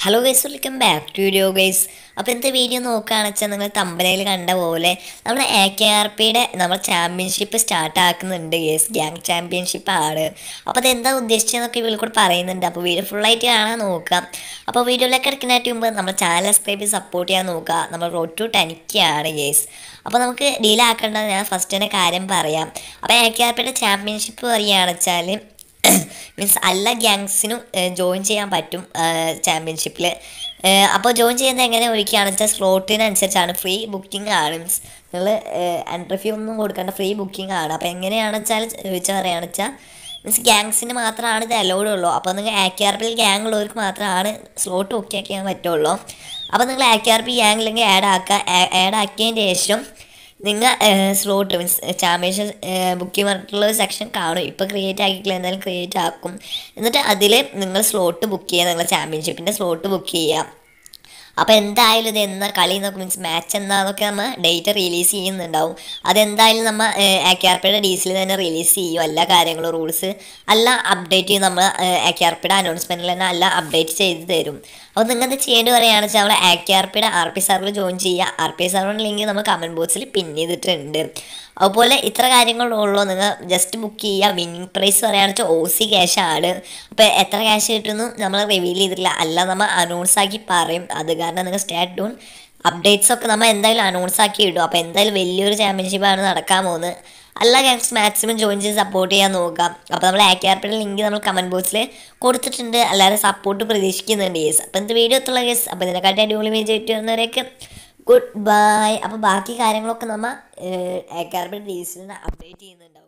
hello guys welcome back to video guys അപ്പോൾ ഇന്നത്തെ video നോക്കുകയാണെന്ന് വെച്ചാൽ നിങ്ങൾ തമ്പനയിൽ കണ്ട പോലെ നമ്മുടെ എ കെ ആർ പിയുടെ നമ്മൾ ചാമ്പ്യൻഷിപ്പ് സ്റ്റാർട്ട് ആക്കുന്നുണ്ട് ഗൈസ് ഗ്യാങ് ചാമ്പ്യൻഷിപ്പ് ആണ് അപ്പോൾ അതെന്താ ഉദ്ദേശിച്ചതെന്നൊക്കെ ഇവർ കൂടെ പറയുന്നുണ്ട് അപ്പോൾ വീഡിയോ ഫുള്ളായിട്ട് കാണാൻ നോക്കാം അപ്പോൾ വീഡിയോയിലേക്ക് എടുക്കുന്നതിന് മുമ്പ് നമ്മുടെ ചാനൽ സബ്സ്ക്രൈബ് ചെയ്ത് സപ്പോർട്ട് ചെയ്യാൻ നോക്കുക നമ്മൾ റോഡ് ടു ടെനിക്കാണ് ഗൈസ് അപ്പോൾ നമുക്ക് ഡീലാക്കേണ്ടത് ഞാൻ ഫസ്റ്റ് തന്നെ കാര്യം പറയാം അപ്പോൾ എ കെ ആർ പിയുടെ ചാമ്പ്യൻഷിപ്പ് പറയുകയാണെന്ന് വെച്ചാൽ മീൻസ് എല്ലാ ഗ്യാങ്സിനും ജോയിൻ ചെയ്യാൻ പറ്റും ചാമ്പ്യൻഷിപ്പിൽ അപ്പോൾ ജോയിൻ ചെയ്യുന്നത് എങ്ങനെ ഒരിക്കുകയാണെന്ന് വെച്ചാൽ സ്ലോട്ടിനനുസരിച്ചാണ് ഫ്രീ ബുക്കിംഗ് ആണ് മീൻസ് നിങ്ങൾ എൻട്രി ഫീ ഒന്നും കൊടുക്കേണ്ട ഫ്രീ ബുക്കിംഗ് ആണ് അപ്പോൾ എങ്ങനെയാണെന്ന് വെച്ചാൽ ചോദിച്ചാൽ പറയുകയാണെന്ന് വെച്ചാൽ മീൻസ് ഗ്യാങ്സിന് മാത്രമാണ് ഇത് അലൗഡ് ഉള്ളൂ അപ്പോൾ നിങ്ങൾ എ കെ ആർ പിയിൽ ഗ്യാങ് ഉള്ളവർക്ക് മാത്രമാണ് സ്ലോട്ട് ബുക്ക് ചെയ്യാൻ പറ്റുള്ളൂ അപ്പോൾ നിങ്ങൾ എ കെ ആർ പി ഗ്യാങ്ങിലെങ്കിൽ ആഡ് ആക്കുക ആഡ് ആക്കിയതിന് ശേഷം നിങ്ങൾ സ്ലോട്ട് മീൻസ് ചാമ്പ്യൻഷിപ്പ് ബുക്കിംഗ് പറഞ്ഞിട്ടുള്ള ഒരു സെക്ഷൻ കാണും ഇപ്പോൾ ക്രിയേറ്റ് ആക്കിയിട്ടില്ല എന്തായാലും ക്രിയേറ്റ് ആക്കും എന്നിട്ട് അതിൽ നിങ്ങൾ സ്ലോട്ട് ബുക്ക് ചെയ്യുക നിങ്ങൾ ചാമ്പ്യൻഷിപ്പിൻ്റെ സ്ലോട്ട് ബുക്ക് ചെയ്യുക അപ്പോൾ എന്തായാലും ഇത് എന്നാ കളി എന്നൊക്കെ മീൻസ് മാച്ച് എന്നാന്നൊക്കെ നമ്മൾ ഡേറ്റ് റിലീസ് ചെയ്യുന്നുണ്ടാവും അതെന്തായാലും നമ്മൾ എ കെ ആർ പിയുടെ ഡീസിൽ തന്നെ റിലീസ് ചെയ്യും എല്ലാ കാര്യങ്ങളും റൂൾസ് എല്ലാം അപ്ഡേറ്റ് ചെയ്യും നമ്മൾ എ കെ ആർ പിയുടെ അനൗൺസ്മെൻറ്റിൽ തന്നെ എല്ലാം അപ്ഡേറ്റ് ചെയ്ത് തരും അപ്പോൾ നിങ്ങൾ എന്ത് ചെയ്യേണ്ടി പറയുകയാണെന്ന് വെച്ചാൽ നമ്മൾ എ കെ ആർ പിയുടെ ആർ പി സർവർ ജോയിൻ ചെയ്യുക ആർ പി സർവറിൻ്റെ ലിങ്ക് നമ്മൾ കമൻറ്റ് ബോക്സിൽ പിൻ ചെയ്തിട്ടുണ്ട് അതുപോലെ ഇത്ര കാര്യങ്ങളുള്ളൂ നിങ്ങൾ ജസ്റ്റ് ബുക്ക് ചെയ്യുക വിന്നിങ് പ്രൈസ് പറയുകയാണെന്ന് വെച്ചാൽ ഒ സി ക്യാഷ് ആണ് അപ്പോൾ എത്ര ക്യാഷ് കിട്ടുന്നു നമ്മൾ റിവീൽ ചെയ്തിട്ടില്ല അല്ല നമ്മൾ അനൗൺസ് ആക്കി പറയും അത് കാരണം നിങ്ങൾ സ്റ്റാറ്റ് ഡൗൺ അപ്ഡേറ്റ്സ് ഒക്കെ നമ്മൾ എന്തായാലും അനൗൺസ് ആക്കി ഇടും അപ്പോൾ എന്തായാലും വലിയൊരു ചാമ്പ്യൻഷിപ്പാണ് നടക്കാൻ പോകുന്നത് എല്ലാ ഗാങ്സ് മാക്സിമം ജോയിൻ ചെയ്ത് സപ്പോർട്ട് ചെയ്യാൻ നോക്കാം അപ്പോൾ നമ്മൾ ആക്കി ആർപ്പിയുടെ ലിങ്ക് നമ്മൾ കമൻറ്റ് ബോക്സിൽ കൊടുത്തിട്ടുണ്ട് എല്ലാവരും സപ്പോർട്ട് പ്രതീക്ഷിക്കുന്നുണ്ട് കേസ് അപ്പോൾ എന്ത് വീഡിയോ എത്തുള്ള കേസ് അപ്പോൾ ഇതിനെക്കാട്ടി അടിപൊളി മേജ് ആയിട്ട് വരുന്നവരേക്ക് ഗുഡ് ബൈ അപ്പോൾ ബാക്കി കാര്യങ്ങളൊക്കെ നമ്മൾ ആക്കി ആർപ്പിയുടെ ഡീസിൽ അപ്ഡേറ്റ് ചെയ്യുന്നുണ്ടാവും